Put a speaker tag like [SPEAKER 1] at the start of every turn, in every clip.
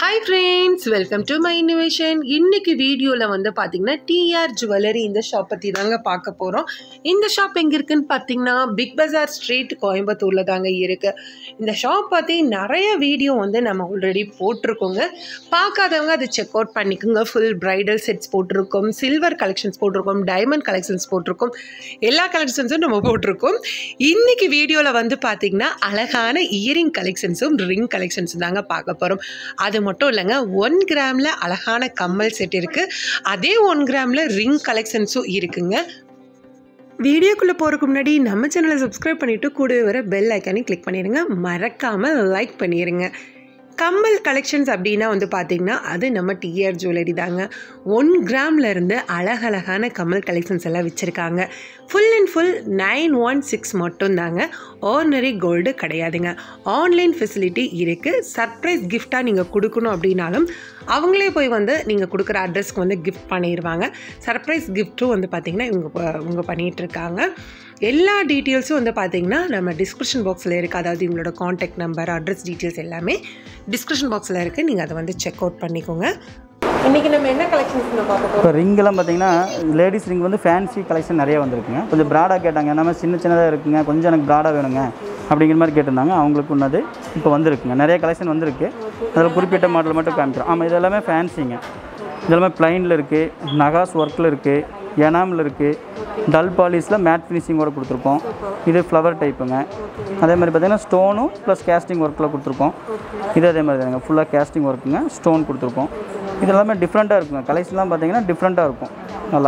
[SPEAKER 1] Hi friends welcome to my innovation இன்னைக்கு வீடியோவில் வந்து பார்த்தீங்கன்னா டிஆர் ஜுவல்லரி இந்த ஷாப் பற்றி தாங்க பார்க்க போகிறோம் இந்த ஷாப் எங்கே இருக்குன்னு பார்த்தீங்கன்னா பிக் பஜார் ஸ்ட்ரீட் கோயம்புத்தூரில் தாங்க இருக்குது இந்த ஷாப் பற்றி நிறைய வீடியோ வந்து நம்ம ஆல்ரெடி போட்டிருக்கோங்க பார்க்காதவங்க அதை செக் அவுட் பண்ணிக்கோங்க ஃபுல் பிரைடல் செட்ஸ் போட்டிருக்கோம் சில்வர் கலெக்ஷன்ஸ் போட்டிருக்கோம் டைமண்ட் கலெக்ஷன்ஸ் போட்டிருக்கோம் எல்லா கலெக்ஷன்ஸும் நம்ம போட்டிருக்கோம் இன்னைக்கு வீடியோவில் வந்து பார்த்தீங்கன்னா அழகான இயரிங் கலெக்ஷன்ஸும் ரிங் கலெக்ஷன்ஸும் தாங்க பார்க்க போகிறோம் அது மட்டும் இல்லைங்க ஒன் கிராமில் அழகான கம்மல் செட் இருக்குது அதே ஒன் கிராமில் ரிங் கலெக்ஷன்ஸும் இருக்குங்க வீடியோக்குள்ளே போகிறதுக்கு முன்னாடி நம்ம சேனலை சப்ஸ்கிரைப் பண்ணிவிட்டு கூடவே வர பெல் ஐக்கானே கிளிக் பண்ணிடுங்க மறக்காமல் லைக் பண்ணிடுங்க கம்மல் கலெக்ஷன்ஸ் அப்படின்னா வந்து பார்த்திங்கன்னா அது நம்ம டிஆர் ஜுவல்லரி தாங்க ஒன் கிராம்ல இருந்து அழகழகான கம்மல் கலெக்ஷன்ஸ் எல்லாம் வச்சுருக்காங்க full and full nine one six மட்டும்தாங்க ஆர்டினரி கோல்டு கிடையாதுங்க ஆன்லைன் ஃபெசிலிட்டி இருக்குது சர்ப்ரைஸ் கிஃப்டாக நீங்கள் கொடுக்கணும் அப்படின்னாலும் அவங்களே போய் வந்து நீங்கள் கொடுக்குற அட்ரஸ்க்கு வந்து கிஃப்ட் பண்ணிடுவாங்க சர்ப்ரைஸ் கிஃப்ட்டும் வந்து பார்த்திங்கன்னா இவங்க ப- இவங்க பண்ணிகிட்ருக்காங்க எல்லா டீட்டெயில்ஸும் வந்து பார்த்தீங்கன்னா நம்ம டிஸ்கிரிப்ஷன் பாக்ஸில் இருக்குது அதாவது இவங்களோட காண்டாக்ட் நம்பர் அட்ரஸ் டீட்டெயில்ஸ் எல்லாமே டிஸ்கிரிப்ஷன் பாக்ஸில் இருக்குது நீங்கள் அதை வந்து செக் அவுட் பண்ணிக்கோங்க இன்றைக்கி நம்ம என்ன கலெக்ஷன்ஸ் நம்ம பார்க்க போகிறோம்
[SPEAKER 2] இப்போ ரிங்கெல்லாம் பார்த்தீங்கன்னா லேடிஸ் ரிங் வந்து ஃபேன்சி கலெக்ஷன் நிறைய வந்திருக்குங்க கொஞ்சம் ப்ராடாக கேட்டாங்க நம்ம சின்ன சின்னதாக இருக்குங்க கொஞ்சம் எனக்கு ப்ராடாக வேணுங்க அப்படிங்கிற மாதிரி கேட்டிருந்தாங்க அவங்களுக்கு உன்னது இப்போ வந்திருக்குங்க நிறைய கலெக்ஷன் வந்திருக்கு அதில் குறிப்பிட்ட மாடல் மட்டும் காமிக்கிறோம் ஆமாம் இது எல்லாமே ஃபேன்சிங்க இதெல்லாமே ப்ளைனில் இருக்குது நகாஸ் ஒர்க்கில் இருக்குது எனாமில் இருக்குது டல் பாலிஸில் மேட் ஃபினிஷிங்கோட கொடுத்துருக்கோம் இது ஃப்ளவர் டைப்புங்க அதே மாதிரி பார்த்தீங்கன்னா ஸ்டோனும் ப்ளஸ் கேஸ்டிங் ஒர்க்கில் கொடுத்துருக்கோம் இது அதே மாதிரி தாங்க ஃபுல்லாக கேஸ்டிங் ஒர்க்குங்க ஸ்டோன் கொடுத்துருக்கோம் இது எல்லாமே டிஃப்ரெண்ட்டாக இருக்குங்க கலெக்ஷன்லாம் பார்த்தீங்கன்னா டிஃப்ரெண்ட்டாக இருக்கும் நல்லா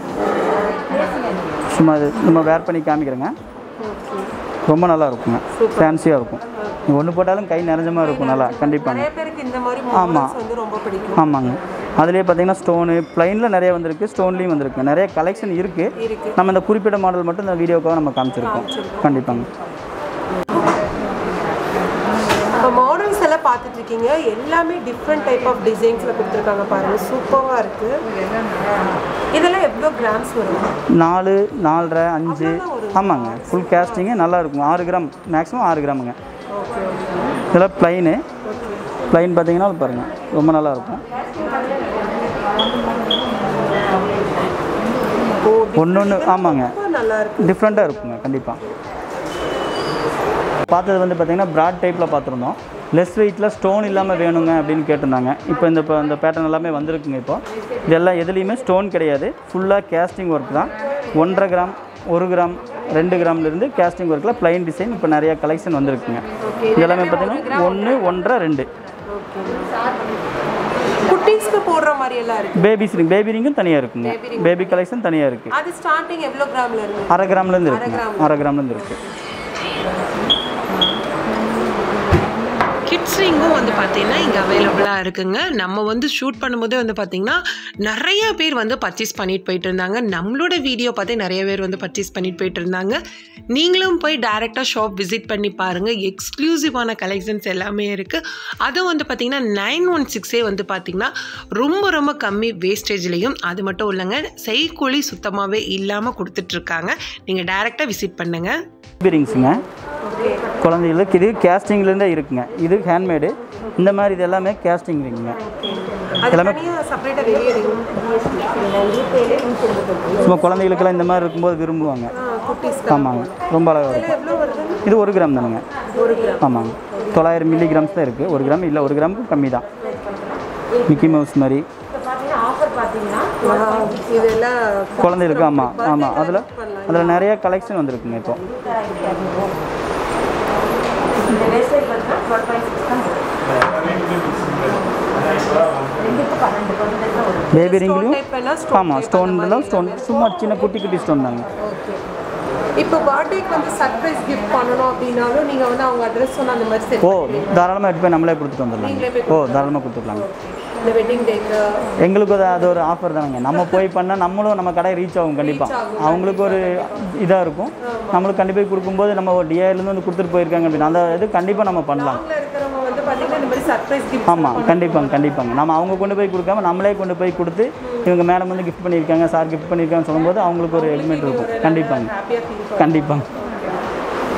[SPEAKER 2] சும்மா இது நம்ம வேர் பண்ணி காமிக்கிறேங்க ரொம்ப நல்லா இருக்குங்க ஃபேன்சியாக இருக்கும் நீ ஒன்று போட்டாலும் கை நிறைஞ்ச மாதிரி இருக்கும் நல்லா கண்டிப்பாங்க
[SPEAKER 1] நிறைய பேருக்கு இந்த மாதிரி
[SPEAKER 2] ஆமாம்.
[SPEAKER 1] மாடல்ஸ் வந்து ரொம்ப பிடிக்கும்
[SPEAKER 2] ஆமாங்க அதுலேயே பார்த்தீங்கன்னா ஸ்டோனு ப்ளைனில் நிறைய வந்திருக்கு ஸ்டோன்லேயும் வந்திருக்கு நிறைய கலெக்ஷன் இருக்குது
[SPEAKER 1] இருக்கு.
[SPEAKER 2] நம்ம இந்த குறிப்பிட்ட மாடல் மட்டும் இந்த வீடியோக்காக நம்ம காமிச்சிருக்கோம் கண்டிப்பாங்க
[SPEAKER 1] இப்போ மாடல்ஸ் எல்லாம் பார்த்துட்டு இருக்கீங்க எல்லாமே டிஃப்ரெண்ட் டைப் ஆஃப் டிசைன்ஸில் கொடுத்துருக்காங்க பாருங்க சூப்பராக இருக்குது இதெல்லாம் எவ்வளோ கிராம்ஸ் வரும்
[SPEAKER 2] நாலு நாலரை அஞ்சு ஆமாங்க ஃபுல் கேஸ்டிங்கு நல்லா இருக்கும் ஆறு கிராம் மேக்ஸிமம் ஆறு கிராமுங்க
[SPEAKER 1] ஓகே
[SPEAKER 2] இதெல்லாம் ப்ளைனு ப்ளைன் பார்த்தீங்கன்னா பாருங்கள் ரொம்ப நல்லா இருக்கும் ஒன்று ஒன்று ஆமாங்க
[SPEAKER 1] ரொம்ப நல்லா இருக்கு
[SPEAKER 2] டிஃப்ரெண்ட்டாக இருக்குங்க கண்டிப்பாக பார்த்தது வந்து பார்த்தீங்கன்னா ப்ராட் டைப்பில் பார்த்துருந்தோம் லெஸ் வெயிட்டில் ஸ்டோன் இல்லாமல் வேணுங்க அப்படின்னு கேட்டிருந்தாங்க இப்போ இந்த இப்போ இந்த பேட்டர்ன் எல்லாமே வந்திருக்குங்க இப்போ இதெல்லாம் எதுலேயுமே ஸ்டோன் கிடையாது ஃபுல்லாக கேஸ்டிங் ஒர்க் தான் ஒன்றரை கிராம் ஒரு கிராம் ரெண்டு கிராம்லேருந்து கேஸ்டிங் ஒர்க்கில் ப்ளைன் டிசைன் இப்போ நிறைய கலெக்ஷன் வந்திருக்குங்க இதெல்லாமே பார்த்தீங்கன்னா ஒன்று ஒன்றரை ரெண்டு
[SPEAKER 1] குட்டீஸ்க்கு போடுற மாதிரி எல்லாம் இருக்கு
[SPEAKER 2] பேபிஸ் ரிங் பேபி ரிங்கும் தனியாக இருக்குங்க பேபி கலெக்ஷன் தனியாக இருக்குது
[SPEAKER 1] அது ஸ்டார்டிங் எவ்வளோ கிராம்ல இருந்து
[SPEAKER 2] அரை கிராம்லேருந்து இருக்குங்க அரை கிராம்லேருந்து இருக்குது
[SPEAKER 1] கிட்ஸ் ரிங்கும் வந்து பார்த்தீங்கன்னா இங்கே அவைலபிளாக இருக்குங்க நம்ம வந்து ஷூட் பண்ணும்போது வந்து பார்த்தீங்கன்னா நிறைய பேர் வந்து பர்ச்சேஸ் பண்ணிட்டு போயிட்டு இருந்தாங்க நம்மளோட வீடியோ பார்த்து நிறைய பேர் வந்து பர்ச்சேஸ் பண்ணிட்டு போயிட்டு இருந்தாங்க நீங்களும் போய் டைரெக்டாக ஷாப் விசிட் பண்ணி பாருங்கள் எக்ஸ்க்ளூசிவான கலெக்ஷன்ஸ் எல்லாமே இருக்குது அதுவும் வந்து பார்த்தீங்கன்னா நைன் ஒன் சிக்ஸே வந்து பார்த்தீங்கன்னா ரொம்ப ரொம்ப கம்மி வேஸ்டேஜ்லேயும் அது மட்டும் இல்லைங்க செய்கூலி சுத்தமாகவே இல்லாமல் கொடுத்துட்ருக்காங்க நீங்கள் டைரெக்டாக விசிட் பண்ணுங்கள்
[SPEAKER 2] பேபி ரிங்ஸுங்க குழந்தைகளுக்கு இது கேஸ்டிங்லேருந்தே இருக்குங்க இது ஹேண்ட்மேடு இந்த மாதிரி இது எல்லாமே கேஸ்டிங் ரிங்குங்க எல்லாமே சும்மா குழந்தைகளுக்கெல்லாம் இந்த மாதிரி இருக்கும்போது விரும்புவாங்க ஆமாங்க ரொம்ப அழகாக இருக்கும் இது ஒரு கிராம் தானுங்க ஆமாங்க தொள்ளாயிரம் மில்லி கிராம்ஸ் தான் இருக்குது ஒரு கிராம் இல்லை ஒரு கிராமுக்கு கம்மி தான் மிக்கி மவுஸ் மாதிரி
[SPEAKER 1] இதெல்லாம்
[SPEAKER 2] குழந்தைகளுக்கு ஆமாம் ஆமாம் அதில் அதில் நிறைய கலெக்ஷன் வந்திருக்குங்க இப்போ பேபி ரிங்லையும் ஆமாம் ஸ்டோன் தான் ஸ்டோன் சும்மா சின்ன குட்டி குட்டி ஸ்டோன் தாங்க
[SPEAKER 1] இப்போ பர்த்டேக்கு வந்து சர்ப்ரைஸ் கிஃப்ட் பண்ணணும் அப்படின்னாலும் நீங்க வந்து அவங்க அட்ரஸ் சொன்ன அந்த மாதிரி செட்
[SPEAKER 2] ஓ தாராளமாக எடுத்து போய் நம்மளே கொடுத்துட்டு வந்துடலாங்க ஓ தாராளமாக கொடுத்துக்கலாங்க
[SPEAKER 1] இந்த வெட்டிங் டேக்கு
[SPEAKER 2] எங்களுக்கு அது அது ஒரு ஆஃபர் தானங்க நம்ம போய் பண்ணால் நம்மளும் நம்ம கடை ரீச் ஆகும் கண்டிப்பாக அவங்களுக்கு ஒரு இதாக இருக்கும் நம்மளுக்கு கண்டிப்பாக கொடுக்கும்போது நம்ம ஒரு டிஐலேருந்து வந்து கொடுத்துட்டு போயிருக்காங்க அப்படின்னு அந்த இது கண்டிப்பாக நம்ம பண்ணலாம்
[SPEAKER 1] இருக்கிறவங்க வந்து பாத்தீங்கன்னா இந்த மாதிரி சர்ப்ரைஸ் கிஃப்ட்
[SPEAKER 2] ஆமாம் கண்டிப்பாங்க கண்டிப்பாங்க நம்ம அவங்க கொண்டு போய் கொடுக்காம நம்மளே கொண்டு போய் கொடுத்து இவங்க மேடம் வந்து கிஃப்ட் பண்ணியிருக்காங்க சார் கிஃப்ட் பண்ணியிருக்காங்கன்னு சொல்லும்போது அவங்களுக்கு ஒரு எலிமெண்ட் இருக்கும் கண்டிப்பாங்க
[SPEAKER 1] ஹாப்பியா ஃபீல்
[SPEAKER 2] கண்டிப்பாங்க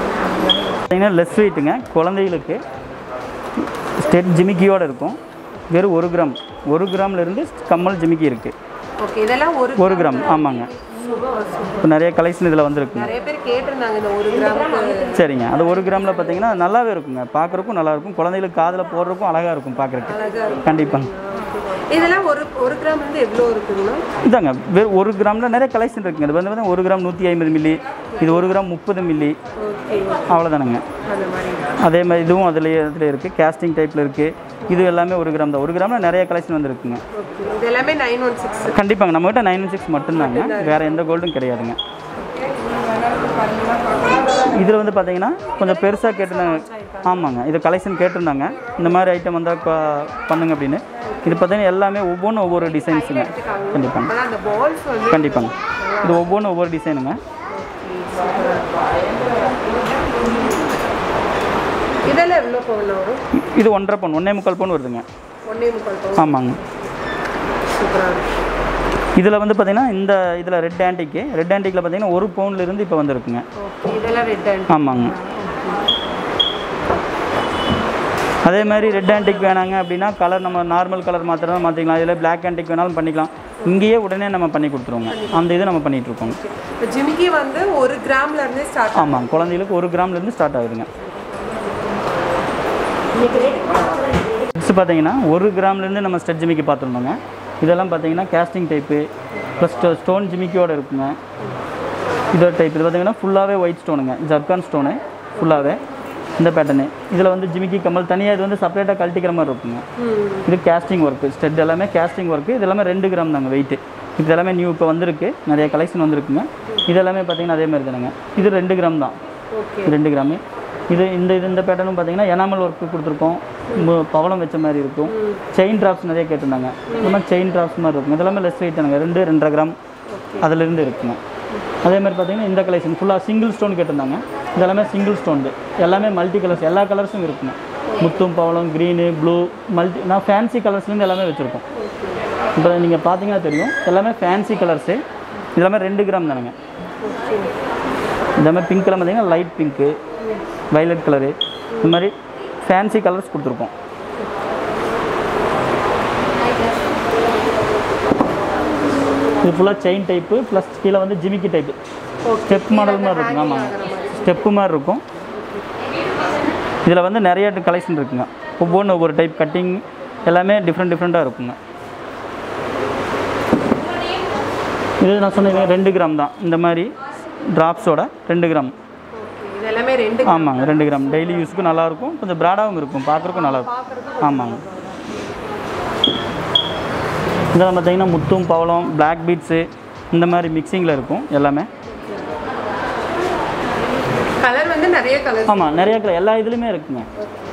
[SPEAKER 2] பார்த்தீங்கன்னா லெஸ் வெயிட்டுங்க குழந்தைகளுக்கு ஸ்டெட் ஜிமிக்கியோடு இருக்கும் வெறும் ஒரு கிராம் ஒரு கிராம்லேருந்து கம்மல் ஜிமிக்கி இருக்குது
[SPEAKER 1] ஓகே இதெல்லாம் ஒரு
[SPEAKER 2] ஒரு கிராம் ஆமாங்க இப்போ நிறைய கலெக்ஷன் இதில் வந்திருக்குங்க
[SPEAKER 1] நிறைய பேர் கேட்டிருந்தாங்க இந்த ஒரு கிராமுக்கு
[SPEAKER 2] சரிங்க அது ஒரு கிராமில் பார்த்தீங்கன்னா நல்லாவே இருக்குங்க பார்க்குறக்கும் நல்லா இருக்கும் குழந்தைகளுக்கு காதில் போடுறதுக்கும் அழகாக இருக்கும் பார்க்குறக்கு
[SPEAKER 1] அழகா இருக்கும்
[SPEAKER 2] கண்டிப்பாங்க
[SPEAKER 1] இதெல்லாம் ஒரு ஒரு கிராம் வந்து எவ்வளோ இருக்குங்கண்ணா
[SPEAKER 2] இதாங்க வெறும் ஒரு கிராமில் நிறைய கலெக்ஷன் இருக்குங்க இது வந்து பார்த்தீங்கன்னா ஒரு கிராம் நூற்றி ஐம்பது மில்லி இது ஒரு கிராம் முப்பது மில்லி
[SPEAKER 1] ஓகே
[SPEAKER 2] அவ்வளோதானுங்க
[SPEAKER 1] அந்த மாதிரி
[SPEAKER 2] அதே மாதிரி இதுவும் அதில் இதில் இருக்குது கேஸ்டிங் டைப்பில் இருக்குது இது எல்லாமே ஒரு கிராம் தான் ஒரு கிராமில் நிறைய கலெக்ஷன் வந்துருக்குங்க
[SPEAKER 1] ஓகே இது எல்லாமே நைன் ஒன் சிக்ஸ்
[SPEAKER 2] கண்டிப்பாங்க நம்மகிட்ட நைன் சிக்ஸ் மட்டும்தாங்க வேறு எந்த கோல்டும் கிடையாதுங்க இதில் வந்து பார்த்தீங்கன்னா கொஞ்சம் பெருசாக கேட்டிருந்தாங்க ஆமாங்க இது கலெக்ஷன் கேட்டிருந்தாங்க இந்த மாதிரி ஐட்டம் வந்தால் பண்ணுங்க அப்படின்னு இது பார்த்தீங்கன்னா எல்லாமே ஒவ்வொன்றும் ஒவ்வொரு டிசைன்ஸுங்க கண்டிப்பாங்க
[SPEAKER 1] ஆனால் அந்த பால்ஸ் வந்து
[SPEAKER 2] கண்டிப்பாங்க இது ஒவ்வொன்றும் ஒவ்வொரு டிசைனுங்க
[SPEAKER 1] இதெல்லாம் எவ்வளோ பவுன் வரும்
[SPEAKER 2] இது ஒன்றரை பவுன் ஒன்றே முக்கால் பவுன் வருதுங்க
[SPEAKER 1] ஒன்றே முக்கால் பவுன்
[SPEAKER 2] ஆமாங்க
[SPEAKER 1] சூப்பராக இருக்கும்
[SPEAKER 2] இதில் வந்து பார்த்தீங்கன்னா இந்த இதில் ரெட் ஆன்டிக்கு ரெட் ஆன்டிக்கில் பார்த்தீங்கன்னா ஒரு பவுன்லேருந்து இப்போ வந்திருக்குங்க
[SPEAKER 1] ஓகே இதெல்லாம் ரெட் அண்ட்
[SPEAKER 2] ஆமாங்க அதே மாதிரி ரெட் ஆன்டிக் வேணாங்க அப்படின்னா கலர் நம்ம நார்மல் கலர் மாத்திரம் மாற்றிக்கலாம் இதில் பிளாக் ஆன்டிக் வேணாலும் பண்ணிக்கலாம் இங்கேயே உடனே நம்ம பண்ணி கொடுத்துருவோங்க அந்த இது நம்ம பண்ணிட்டு இருக்கோங்க
[SPEAKER 1] இப்போ ஜிமிக்கி வந்து ஒரு கிராம்ல இருந்தே ஸ்டார்ட்
[SPEAKER 2] ஆமாங்க குழந்தைகளுக்கு ஒரு கிராம்லேருந்து ஸ்டார்ட் ஆகுதுங்க நெக்ஸ்ட் பார்த்தீங்கன்னா ஒரு கிராம்லேருந்து நம்ம ஸ்டெட் ஜிமிக்கி பார்த்துருந்தோங்க இதெல்லாம் பார்த்தீங்கன்னா கேஸ்டிங் டைப்பு ப்ளஸ் ஸ்டோன் ஜிமிக்கியோட இருக்குங்க இதோட டைப் இது பார்த்தீங்கன்னா ஃபுல்லாகவே ஒயிட் ஸ்டோனுங்க ஜர்கான் ஸ்டோனு ஃபுல்லாகவே இந்த பேட்டர்னு இதில் வந்து ஜிமிக்கி கமல் தனியாக இது வந்து செப்பரேட்டாக கழட்டிக்கிற மாதிரி இருக்குங்க இது கேஸ்டிங் ஒர்க்கு ஸ்டெட் எல்லாமே கேஸ்டிங் ஒர்க்கு இது எல்லாமே ரெண்டு கிராம் தாங்க வெயிட்டு இது எல்லாமே நியூ இப்போ வந்திருக்கு நிறைய கலெக்ஷன் வந்திருக்குங்க இது எல்லாமே பார்த்தீங்கன்னா அதே மாதிரி தானுங்க இது ரெண்டு கிராம் தான்
[SPEAKER 1] ஓகே
[SPEAKER 2] ரெண்டு கிராமு இது இந்த இது இந்த பேட்டர்னும் பார்த்தீங்கன்னா எனாமல் ஒர்க்கு கொடுத்துருக்கோம் மு- பவளம் வச்ச மாதிரி இருக்கும் செயின் ட்ராப்ஸ் நிறைய கேட்டிருந்தாங்க இந்த மாதிரி செயின் ட்ராப்ஸ் மாதிரி இருக்கும் இதெல்லாமே லெஸ் வெயிட் தானுங்க ரெண்டு ரெண்டரை கிராம் அதிலிருந்து இருக்குங்க அதே மாதிரி பார்த்தீங்கன்னா இந்த கலெக்ஷன் ஃபுல்லாக சிங்கிள் ஸ்டோன் கேட்டிருந்தாங்க இதெல்லாமே சிங்கிள் ஸ்டோன் எல்லாமே மல்டி கலர்ஸ் எல்லா கலர்ஸும் இருக்குங்க முத்தும் பவளம் க்ரீனு ப்ளூ மல்டி நான் ஃபேன்சி கலர்ஸ்லேருந்து எல்லாமே வச்சுருக்கோம் இப்போ நீங்கள் பார்த்தீங்கன்னா தெரியும் எல்லாமே ஃபேன்சி கலர்ஸு இதெல்லாமே ரெண்டு கிராம் தானுங்க இந்த மாதிரி பிங்க் கலர் பார்த்தீங்கன்னா லைட் பிங்க்கு வைலட் கலரு இந்த மாதிரி ஃபேன்சி கலர்ஸ் கொடுத்துருக்கோம் இது ஃபுல்லாக செயின் டைப்பு ப்ளஸ் கீழே வந்து ஜிமிக்கி டைப்பு ஸ்டெப் மாடல் மாதிரி இருக்குங்க ஆமாங்க ஸ்டெப்பு மாதிரி இருக்கும் இதில் வந்து நிறைய கலெக்ஷன் இருக்குங்க ஒவ்வொன்றும் ஒவ்வொரு டைப் கட்டிங் எல்லாமே டிஃப்ரெண்ட் டிஃப்ரெண்ட்டாக இருக்குங்க இது நான் சொன்னேன் ரெண்டு கிராம் தான் இந்த மாதிரி ட்ராப்ஸோட ரெண்டு கிராம்
[SPEAKER 1] இது எல்லாமே ரெண்டு
[SPEAKER 2] ஆமாங்க ரெண்டு கிராம் டெய்லி யூஸ்க்கு நல்லாயிருக்கும் கொஞ்சம் ப்ராடாகவும் இருக்கும் பார்க்குறக்கும் நல்லாயிருக்கும் ஆமாங்க இதெல்லாம் பார்த்தீங்கன்னா முத்தும் பவளம் பிளாக் பீட்ஸு இந்த மாதிரி மிக்சிங்கில் இருக்கும் எல்லாமே
[SPEAKER 1] கலர் வந்து நிறைய கலர்
[SPEAKER 2] ஆமாம் நிறைய கலர் எல்லா இதுலேயுமே இருக்குங்க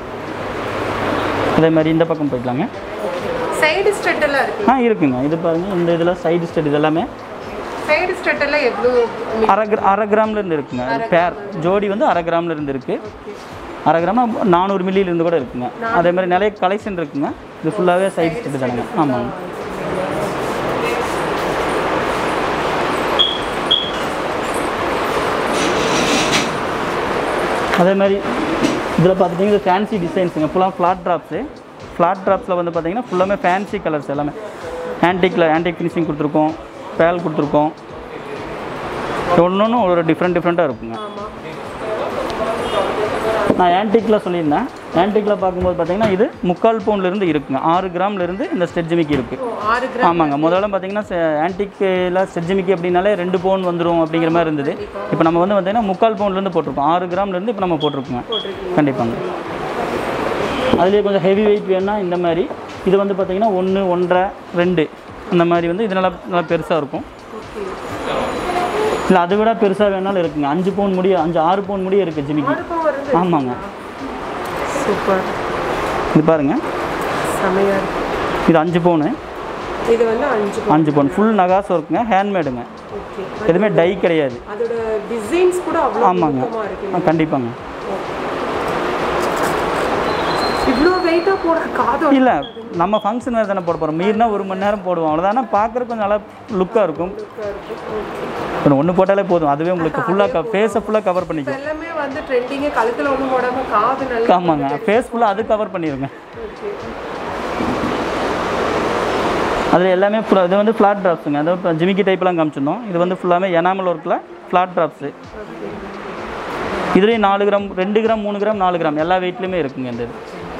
[SPEAKER 2] அதே மாதிரி இந்த பக்கம் போய்க்கலாங்க
[SPEAKER 1] சைடு ஸ்ட்ரெட் எல்லாம் இருக்கு
[SPEAKER 2] ஆ இருக்குங்க இது பாருங்கள் இந்த இதில் சைடு ஸ்டெட் இது எல்லாமே
[SPEAKER 1] சைடு ஸ்ட்ரெட் எல்லாம் எவ்வளோ
[SPEAKER 2] அரை கிரா அரை கிராம்ல இருந்து இருக்குங்க பேர் ஜோடி வந்து அரை கிராம்ல இருந்து இருக்கு அரை கிராம் நானூறு மில்லியில இருந்து கூட இருக்குங்க அதே மாதிரி நிறைய கலெக்ஷன் இருக்குங்க இது ஃபுல்லாகவே சைடு ஸ்டெட் தானுங்க ஆமாங்க அதே மாதிரி இதில் பார்த்துட்டிங்கன்னா இது ஃபேன்சி டிசைன்ஸுங்க ஃபுல்லாக ஃப்ளாட் ட்ராப்ஸு ஃப்ளாட் ட்ராப்ஸில் வந்து பார்த்தீங்கன்னா ஃபுல்லாமே ஃபேன்சி கலர்ஸ் எல்லாமே ஆன்டிக்கில் ஆன்டிக் ஃபினிஷிங் கொடுத்துருக்கோம் பேல் கொடுத்துருக்கோம் ஒன்று ஒன்று ஒரு டிஃப்ரெண்ட் டிஃப்ரெண்ட்டாக இருக்குங்க நான் ஆன்டிக்கில் சொல்லியிருந்தேன் ஆன்டிக்கில் பார்க்கும்போது பார்த்தீங்கன்னா இது முக்கால் பவுண்ட்லேருந்து இருக்குங்க ஆறு கிராம்லேருந்து இந்த ஸ்டெட்ஜிமிக்கி இருக்குது
[SPEAKER 1] ஆறு கிராம்
[SPEAKER 2] ஆமாங்க முதல்ல பார்த்தீங்கன்னா ஆன்டிக்கில் ஸ்டெட்ஜிமிக்கி அப்படின்னாலே ரெண்டு பவுன் வந்துடும் அப்படிங்கிற மாதிரி இருந்தது இப்போ நம்ம வந்து பார்த்தீங்கன்னா முக்கால் பவுண்ட்லேருந்து போட்டிருக்கோம் ஆறு கிராம்லேருந்து இப்போ நம்ம போட்டிருக்கோங்க
[SPEAKER 1] போட்டிருக்கீங்க
[SPEAKER 2] கண்டிப்பாங்க அதுலேயே கொஞ்சம் ஹெவி வெயிட் வேணும்னா இந்த மாதிரி இது வந்து பார்த்தீங்கன்னா ஒன்று ஒன்றரை ரெண்டு அந்த மாதிரி வந்து இது நல்லா நல்லா பெருசாக இருக்கும்
[SPEAKER 1] ஓகே
[SPEAKER 2] இல்லை அதை விட பெருசாக வேணாலும் இருக்குங்க அஞ்சு பவுன் முடிய அஞ்சு ஆறு பவுன் முடிய இருக்குது ஜிமிக்கி
[SPEAKER 1] ஆறுக்கும் வருது
[SPEAKER 2] ஆமாங்க
[SPEAKER 1] சூப்பர்
[SPEAKER 2] இது பாருங்க
[SPEAKER 1] செமையா இருக்கு
[SPEAKER 2] இது அஞ்சு பவுனு
[SPEAKER 1] இது வந்து அஞ்சு
[SPEAKER 2] அஞ்சு பவுன் ஃபுல் நகாஸ் ஒர்க்குங்க ஹேண்ட்மேடுங்க
[SPEAKER 1] ஓகே
[SPEAKER 2] எதுவுமே டை கிடையாது
[SPEAKER 1] அதோட டிசைன்ஸ் கூட அவ்வளோ
[SPEAKER 2] ஆமாங்க
[SPEAKER 1] நுட்பமா இருக்கு
[SPEAKER 2] ஆ, கண்டிப்பாங்க
[SPEAKER 1] இவ்வளோ வெயிட்டாக போட காதோட
[SPEAKER 2] இல்லை நம்ம ஃபங்க்ஷன் வேறு தானே போட போகிறோம் மீறினா ஒரு மணி நேரம் போடுவோம் அவ்வளோதானே பார்க்குறதுக்கு கொஞ்சம் நல்லா லுக்காக இருக்கும் இப்போ ஒன்று போட்டாலே போதும் அதுவே உங்களுக்கு ஃபுல்லாக க ஃபேஸை ஃபுல்லாக கவர் பண்ணிக்கும்
[SPEAKER 1] எல்லாமே வந்து ட்ரெண்டிங்கு கழுத்தில் ஒன்றும் போடாம காது நல்லா
[SPEAKER 2] ஆமாங்க ஃபேஸ் ஃபுல்லாக அது கவர் பண்ணிடுங்க
[SPEAKER 1] ஓகே
[SPEAKER 2] அதில் எல்லாமே full- இது வந்து ஃப்ளாட் ட்ராப்ஸுங்க அதாவது இப்போ ஜிமிக்கி டைப்லாம் காமிச்சிருந்தோம் இது வந்து ஃபுல்லாமே எனாமல் ஒர்க்கில் ஃப்ளாட் ட்ராப்ஸு இதுலேயும் நாலு கிராம் ரெண்டு கிராம் மூணு கிராம் நாலு கிராம் எல்லா வெயிட்லேயுமே இருக்குங்க இந்த இது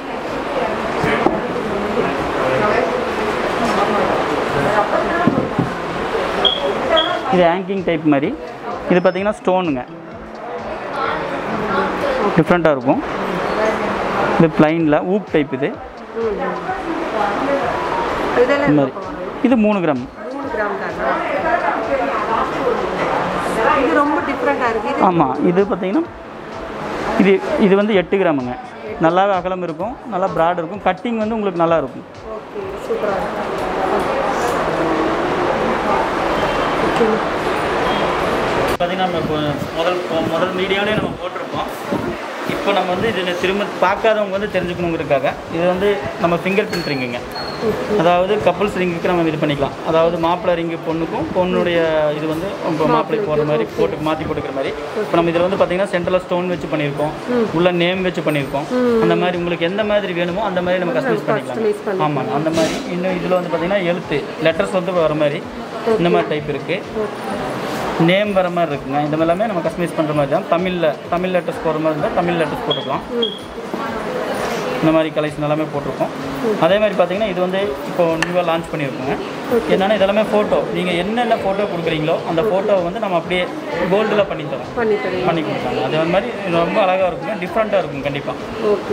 [SPEAKER 2] இது ஹேங்கிங் டைப் மாதிரி இது பார்த்தீங்கன்னா ஸ்டோனுங்க டிஃப்ரெண்ட்டாக இருக்கும் இது பிளைனில் ஊப் டைப் இது
[SPEAKER 1] இதெல்லாம்
[SPEAKER 2] இந்த மாதிரி இது மூணு கிராம்
[SPEAKER 1] மூணு கிராம் தானா இது ரொம்ப டிஃப்ரெண்ட்டாக இருக்குது இது
[SPEAKER 2] ஆமாம் இது பார்த்தீங்கன்னா இது இது வந்து எட்டு கிராமுங்க நல்லாவே அகலம் இருக்கும் நல்லா ப்ராட் இருக்கும் கட்டிங் வந்து உங்களுக்கு நல்லா இருக்கும்
[SPEAKER 1] ஓகே சூப்பராக
[SPEAKER 2] பார்த்தீங்கன்னா நம்ம இப்போ முதல் இப்போ முதல் மீடியாவிலே நம்ம போட்டிருப்போம் இப்போ நம்ம வந்து இது திரும்ப பார்க்காதவங்க வந்து தெரிஞ்சுக்கணுங்கிறதுக்காக இது வந்து நம்ம ஃபிங்கர் பிரிண்ட் ரிங்குங்க அதாவது கப்புள்ஸ் ரிங்குக்கு நம்ம இது பண்ணிக்கலாம் அதாவது மாப்பிள்ளை ரிங்கு பொண்ணுக்கும் பொண்ணுடைய இது வந்து இப்போ மாப்பிள்ளை போடுற மாதிரி போட்டு மாற்றி போட்டுக்கிற மாதிரி இப்போ நம்ம இதில் வந்து பார்த்தீங்கன்னா சென்டரில் ஸ்டோன் வச்சு பண்ணியிருக்கோம் உள்ள நேம் வச்சு பண்ணியிருக்கோம் அந்த மாதிரி உங்களுக்கு எந்த மாதிரி வேணுமோ அந்த மாதிரி நம்ம கஸ்டமைஸ்
[SPEAKER 1] customize
[SPEAKER 2] பண்ணிக்கலாம் ஆமாங்க அந்த மாதிரி இன்னும் இதில் வந்து பார்த்தீங்கன்னா எழுத்து லெட்டர்ஸ் வந்து வர மாதிரி இந்த மாதிரி டைப் இருக்குது நேம் வர மாதிரி இருக்குங்க இந்த மாதிரி எல்லாமே நம்ம கஸ்டமைஸ் பண்ணுற மாதிரி தான் தமிழில் தமிழ் லெட்டர்ஸ் போடுற மாதிரி இருந்தால் தமிழ் லெட்டர்ஸ் போட்டுக்கலாம் இந்த மாதிரி கலெக்ஷன் எல்லாமே போட்டிருக்கோம் அதே மாதிரி பார்த்தீங்கன்னா இது வந்து இப்போ நியூவாக லான்ச் பண்ணியிருக்கோங்க என்னென்னா இதெல்லாமே ஃபோட்டோ நீங்கள் என்னென்ன ஃபோட்டோ கொடுக்குறீங்களோ அந்த ஃபோட்டோவை வந்து நம்ம அப்படியே கோல்டில் பண்ணி தரோம்
[SPEAKER 1] பண்ணி தரேன்
[SPEAKER 2] பண்ணி கொடுத்தாங்க அதே மாதிரி ரொம்ப அழகாக இருக்குங்க டிஃப்ரெண்ட்டாக இருக்கும் கண்டிப்பாக
[SPEAKER 1] ஓகே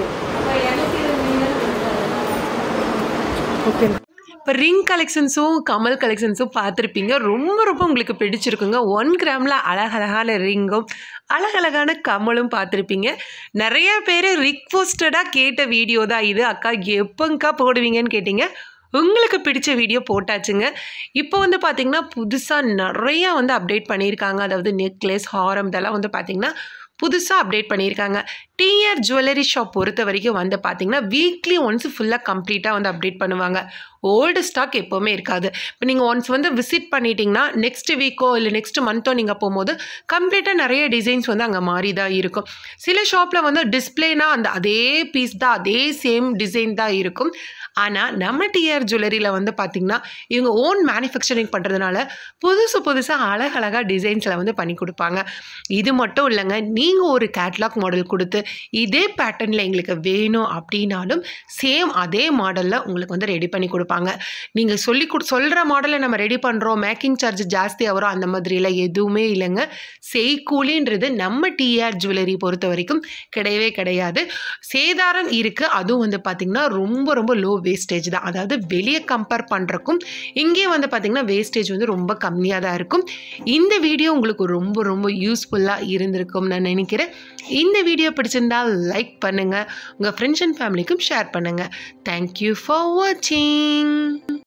[SPEAKER 1] ஓகே இப்போ ரிங் கலெக்ஷன்ஸும் கமல் கலெக்ஷன்ஸும் பார்த்துருப்பீங்க ரொம்ப ரொம்ப உங்களுக்கு பிடிச்சிருக்குங்க ஒன் கிராமில் அழகழகான ரிங்கும் அழகழகான கமலும் பார்த்துருப்பீங்க நிறைய பேர் ரிக்வஸ்டடாக கேட்ட வீடியோ தான் இது அக்கா எப்போங்க்கா போடுவீங்கன்னு கேட்டிங்க உங்களுக்கு பிடிச்ச வீடியோ போட்டாச்சுங்க இப்போ வந்து பார்த்திங்கன்னா புதுசாக நிறையா வந்து அப்டேட் பண்ணியிருக்காங்க அதாவது நெக்லஸ் ஹாரம் இதெல்லாம் வந்து பார்த்திங்கன்னா புதுசாக அப்டேட் பண்ணியிருக்காங்க டிஆர் ஜுவல்லரி ஷாப் பொறுத்த வரைக்கும் வந்து பார்த்தீங்கன்னா வீக்லி ஒன்ஸ் ஃபுல்லாக கம்ப்ளீட்டாக வந்து அப்டேட் பண்ணுவாங்க ஓல்டு ஸ்டாக் எப்போவுமே இருக்காது இப்போ நீங்கள் ஒன்ஸ் வந்து விசிட் பண்ணிட்டீங்கன்னா நெக்ஸ்ட் வீக்கோ இல்லை நெக்ஸ்ட் மந்த்தோ நீங்கள் போகும்போது கம்ப்ளீட்டாக நிறைய டிசைன்ஸ் வந்து அங்கே மாறி தான் இருக்கும் சில ஷாப்பில் வந்து டிஸ்பிளேனா அந்த அதே பீஸ் தான் அதே சேம் டிசைன் தான் இருக்கும் ஆனால் நம்ம டிஆர் ஜுவல்லரியில் வந்து பார்த்திங்கன்னா இவங்க ஓன் மேனுஃபேக்சரிங் பண்ணுறதுனால புதுசு புதுசாக அழகழகாக டிசைன்ஸில் வந்து பண்ணி கொடுப்பாங்க இது மட்டும் இல்லைங்க நீங்கள் ஒரு கேட்லாக் மாடல் கொடுத்து இதே பேட்டர்னில் எங்களுக்கு வேணும் அப்படின்னாலும் சேம் அதே மாடலில் உங்களுக்கு வந்து ரெடி பண்ணி கொடுப்பாங்க நீங்கள் சொல்லி கொடு சொல்கிற மாடலை நம்ம ரெடி பண்ணுறோம் மேக்கிங் சார்ஜ் ஜாஸ்தியாக வரும் அந்த மாதிரிலாம் எதுவுமே இல்லைங்க செய்கூலின்றது நம்ம டிஆர் ஜுவல்லரி பொறுத்த வரைக்கும் கிடையவே கிடையாது சேதாரம் இருக்குது அதுவும் வந்து பார்த்திங்கன்னா ரொம்ப ரொம்ப லோ வேஸ்டேஜ் தான் அதாவது வெளியே கம்பேர் பண்ணுறக்கும் இங்கே வந்து பார்த்திங்கன்னா வேஸ்டேஜ் வந்து ரொம்ப கம்மியாக தான் இருக்கும் இந்த வீடியோ உங்களுக்கு ரொம்ப ரொம்ப யூஸ்ஃபுல்லாக இருந்திருக்கும் நான் நினைக்கிறேன் இந்த வீடியோ பிடிச்சிருந்தால் லைக் பண்ணுங்கள் உங்கள் ஃப்ரெண்ட்ஸ் அண்ட் ஃபேமிலிக்கும் ஷேர் பண்ணுங்கள் தேங்க்யூ ஃபார் வாட்சிங்